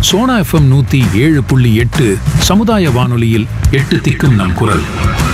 Sona FM நூத்தி ஏழு புள்ளி எட்டு சமுதாய வானொலியில் எட்டு திக்கும் நம் குரல்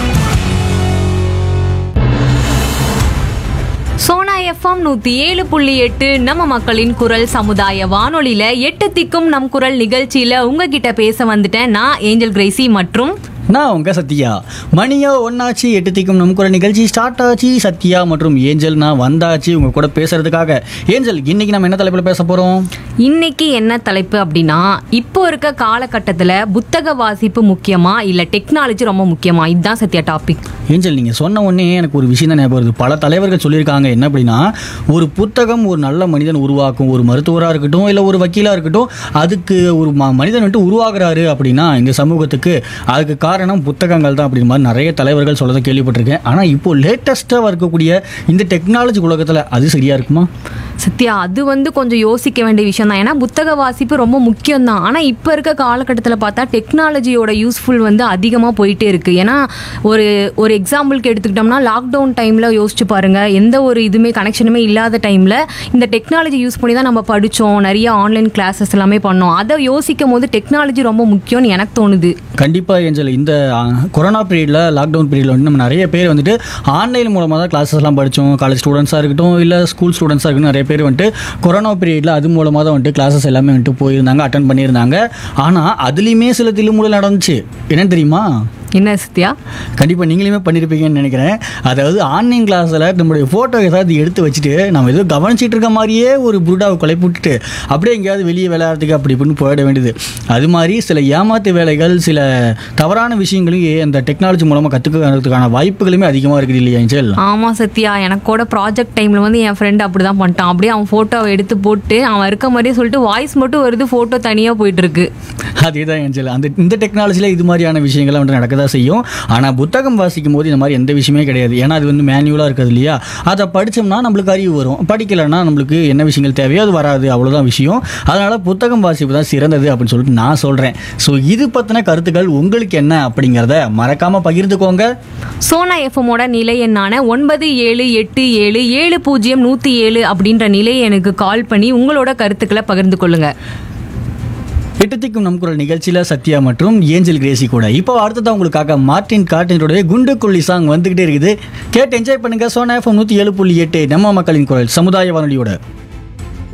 சோனா எஃப்எம் நூத்தி ஏழு புள்ளி எட்டு நம்ம மக்களின் குரல் சமுதாய வானொலியில எட்டு திக்கும் நம் குரல் நிகழ்ச்சியில உங்ககிட்ட பேச வந்துட்டேன் நான் ஏஞ்சல் கிரேசி மற்றும் நான் உங்க சத்யா மணியோ ஒன்னாச்சு எட்டு திக்கும் நம்ம கூட நிகழ்ச்சி ஸ்டார்ட் ஆச்சு சத்யா மற்றும் ஏஞ்சல் நான் வந்தாச்சு உங்க கூட பேசுறதுக்காக ஏஞ்சல் இன்னைக்கு நம்ம என்ன தலைப்புல பேச போறோம் இன்னைக்கு என்ன தலைப்பு அப்படின்னா இப்போ இருக்க காலகட்டத்துல புத்தக வாசிப்பு முக்கியமா இல்ல டெக்னாலஜி ரொம்ப முக்கியமா இதுதான் சத்யா டாபிக் ஏஞ்சல் நீங்க சொன்ன உடனே எனக்கு ஒரு விஷயம் தான் ஞாபகம் வருது பல தலைவர்கள் சொல்லியிருக்காங்க என்ன அப்படின்னா ஒரு புத்தகம் ஒரு நல்ல மனிதன் உருவாக்கும் ஒரு மருத்துவராக இருக்கட்டும் இல்லை ஒரு வக்கீலாக இருக்கட்டும் அதுக்கு ஒரு ம- மனிதன் வந்துட்டு உருவாகுறாரு அப்படின்னா இந்த சமூகத்துக்கு அதுக்கு காரணம் புத்தகங்கள் தான் அப்படின்ற மாதிரி நிறைய தலைவர்கள் சொல்லதை கேள்விப்பட்டிருக்கேன் ஆனால் இப்போ லேட்டஸ்ட்டாக இருக்கக்கூடிய இந்த டெக்னாலஜி உலகத்தில் அது சரியா இருக்குமா சத்யா அது வந்து கொஞ்சம் யோசிக்க வேண்டிய விஷயம் தான் ஏன்னா புத்தக வாசிப்பு ரொம்ப முக்கியம் தான் ஆனால் இப்போ இருக்க காலகட்டத்தில் பார்த்தா டெக்னாலஜியோட யூஸ்ஃபுல் வந்து அதிகமாக போயிட்டே இருக்கு ஏன்னா ஒரு ஒரு எக்ஸாம்பிளுக்கு எடுத்துக்கிட்டோம்னா லாக்டவுன் டைமில் யோசிச்சு பாருங்க எந்த ஒரு இதுவுமே கனெக்ஷனுமே இல்லாத டைமில் இந்த டெக்னாலஜி யூஸ் பண்ணி தான் நம்ம படித்தோம் நிறைய ஆன்லைன் கிளாஸஸ் எல்லாமே பண்ணோம் அதை யோசிக்கும் போது டெக்னாலஜி ரொம்ப முக்கியம்னு எனக்கு தோணுது கண்டிப்பாக ஏஞ்சல் இந்த ஆ, கொரோனா பீரியடில் லாக்டவுன் பீரியடில் வந்து நம்ம நிறைய பேர் வந்துட்டு ஆன்லைன் மூலமாக தான் கிளாஸஸ்லாம் படித்தோம் காலேஜ் ஸ்டூடெண்ட்ஸாக இருக்கட்டும் இல்லை ஸ்கூல் ஸ்டூடெண்ட்ஸாக இருக்கட்டும் நிறைய பேர் வந்துட்டு கொரோனா பீரியடில் அது மூலமாக தான் வந்துட்டு கிளாஸஸ் எல்லாமே வந்துட்டு போயிருந்தாங்க அட்டன் பண்ணியிருந்தாங்க ஆனால் அதுலேயுமே சில தில்லுமுறை நடந்துச்சு என்னன்னு தெரியுமா என்ன சத்யா கண்டிப்பாக நீங்களுமே பண்ணியிருப்பீங்கன்னு நினைக்கிறேன் அதாவது ஆன்லைன் கிளாஸில் நம்மளுடைய ஃபோட்டோ ஏதாவது எடுத்து வச்சுட்டு நம்ம ஏதோ கவனிச்சிட்டு இருக்க மாதிரியே ஒரு புருடாவை கொலை போட்டுட்டு அப்படியே எங்கேயாவது வெளியே விளையாடுறதுக்கு அப்படி இப்படின்னு போயிட வேண்டியது அது மாதிரி சில ஏமாத்து வேலைகள் சில தவறான விஷயங்களையும் அந்த டெக்னாலஜி மூலமாக கற்றுக்கிறதுக்கான வாய்ப்புகளுமே அதிகமாக இருக்குது இல்லையா ஏஞ்சல் ஆமாம் சத்யா எனக்கு கூட ப்ராஜெக்ட் டைமில் வந்து என் ஃப்ரெண்ட் அப்படி தான் பண்ணிட்டான் அப்படியே அவன் ஃபோட்டோவை எடுத்து போட்டு அவன் இருக்க மாதிரியே சொல்லிட்டு வாய்ஸ் மட்டும் வருது ஃபோட்டோ தனியாக போயிட்டு இருக்கு அதே தான் ஏஞ்சல் அந்த இந்த டெக்னாலஜியில் இது மாதிரியான விஷயங்கள்லாம் வந்து நடக்க தான் செய்யும் ஆனால் புத்தகம் வாசிக்கும் போது இந்த மாதிரி எந்த விஷயமே கிடையாது ஏன்னா அது வந்து மேனுவலாக இருக்குது இல்லையா அதை படித்தோம்னா நம்மளுக்கு அறிவு வரும் படிக்கலைன்னா நம்மளுக்கு என்ன விஷயங்கள் தேவையோ அது வராது அவ்வளோதான் விஷயம் அதனால் புத்தகம் வாசிப்பு தான் சிறந்தது அப்படின்னு சொல்லிட்டு நான் சொல்கிறேன் ஸோ இது பற்றின கருத்துக்கள் உங்களுக்கு என்ன அப்படிங்கிறத மறக்காமல் பகிர்ந்துக்கோங்க சோனா எஃப்எம்மோட நிலை எண்ணான ஒன்பது ஏழு எட்டு ஏழு ஏழு பூஜ்ஜியம் நூற்றி ஏழு அப்படின்ற நிலையை எனக்கு கால் பண்ணி உங்களோட கருத்துக்களை பகிர்ந்து கொள்ளுங்க எட்டத்திக்கும் நம் குரல் நிகழ்ச்சியில் சத்யா மற்றும் ஏஞ்சல் கிரேசி கூட இப்போ அடுத்ததான் உங்களுக்காக மார்டின் கார்டினுடைய குண்டு குள்ளி சாங் வந்துகிட்டே இருக்குது கேட்டு என்ஜாய் பண்ணுங்க சோனா எஃப்எம் நூற்றி ஏழு புள்ளி எட்டு நம்ம மக்களின் குரல் சமுதாய வானொலியோட